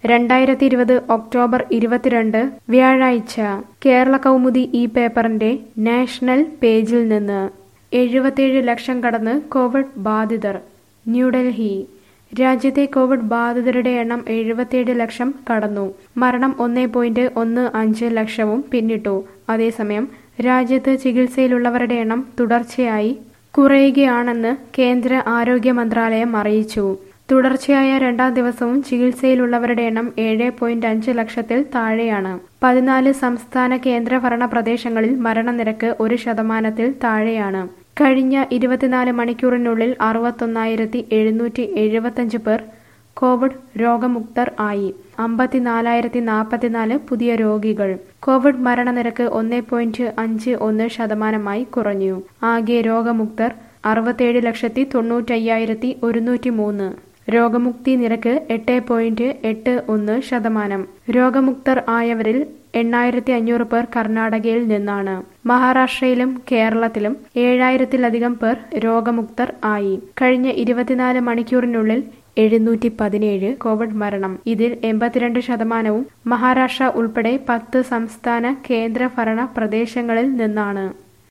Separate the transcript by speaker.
Speaker 1: രണ്ടായിരത്തി ഇരുപത് ഒക്ടോബർ ഇരുപത്തിരണ്ട് വ്യാഴാഴ്ച കേരള കൗമുദി ഈ പേപ്പറിന്റെ നാഷണൽ പേജിൽ നിന്ന് എഴുപത്തിയേഴ് ലക്ഷം കടന്ന് കോവിഡ് ബാധിതർ ന്യൂഡൽഹി രാജ്യത്തെ കോവിഡ് ബാധിതരുടെ എണ്ണം എഴുപത്തിയേഴ് ലക്ഷം കടന്നു മരണം ഒന്നേ പോയിന്റ് ഒന്ന് അഞ്ച് ലക്ഷവും പിന്നിട്ടു അതേസമയം രാജ്യത്ത് ചികിത്സയിലുള്ളവരുടെ എണ്ണം തുടർച്ചയായി കുറയുകയാണെന്ന് കേന്ദ്ര ആരോഗ്യ മന്ത്രാലയം അറിയിച്ചു തുടർച്ചയായ രണ്ടാം ദിവസവും ചികിത്സയിലുള്ളവരുടെ എണ്ണം ഏഴ് പോയിന്റ് അഞ്ച് ലക്ഷത്തിൽ താഴെയാണ് പതിനാല് സംസ്ഥാന കേന്ദ്രഭരണ പ്രദേശങ്ങളിൽ മരണനിരക്ക് ഒരു ശതമാനത്തിൽ താഴെയാണ് കഴിഞ്ഞ ഇരുപത്തിനാല് മണിക്കൂറിനുള്ളിൽ അറുപത്തൊന്നായിരത്തി എഴുന്നൂറ്റി എഴുപത്തഞ്ച് പേർ കോവിഡ് രോഗമുക്തർ ആയി അമ്പത്തിനാലായിരത്തി നാൽപ്പത്തിനാല് പുതിയ രോഗികൾ കോവിഡ് മരണനിരക്ക് ഒന്നേ പോയിന്റ് അഞ്ച് ഒന്ന് ശതമാനമായി കുറഞ്ഞു ആകെ രോഗമുക്തർ അറുപത്തേഴ് ലക്ഷത്തി തൊണ്ണൂറ്റയ്യായിരത്തി ഒരുന്നൂറ്റി മൂന്ന് രോഗമുക്തി നിരക്ക് എട്ട് പോയിന്റ് എട്ട് ഒന്ന് ശതമാനം രോഗമുക്തർ ആയവരിൽ എണ്ണായിരത്തി അഞ്ഞൂറ് പേർ കർണാടകയിൽ നിന്നാണ് മഹാരാഷ്ട്രയിലും കേരളത്തിലും ഏഴായിരത്തിലധികം പേർ രോഗമുക്തർ ആയി കഴിഞ്ഞ ഇരുപത്തിനാല് മണിക്കൂറിനുള്ളിൽ എഴുന്നൂറ്റി പതിനേഴ് കോവിഡ് മരണം ഇതിൽ എൺപത്തിരണ്ട് ശതമാനവും മഹാരാഷ്ട്ര ഉൾപ്പെടെ പത്ത് സംസ്ഥാന കേന്ദ്രഭരണ പ്രദേശങ്ങളിൽ നിന്നാണ്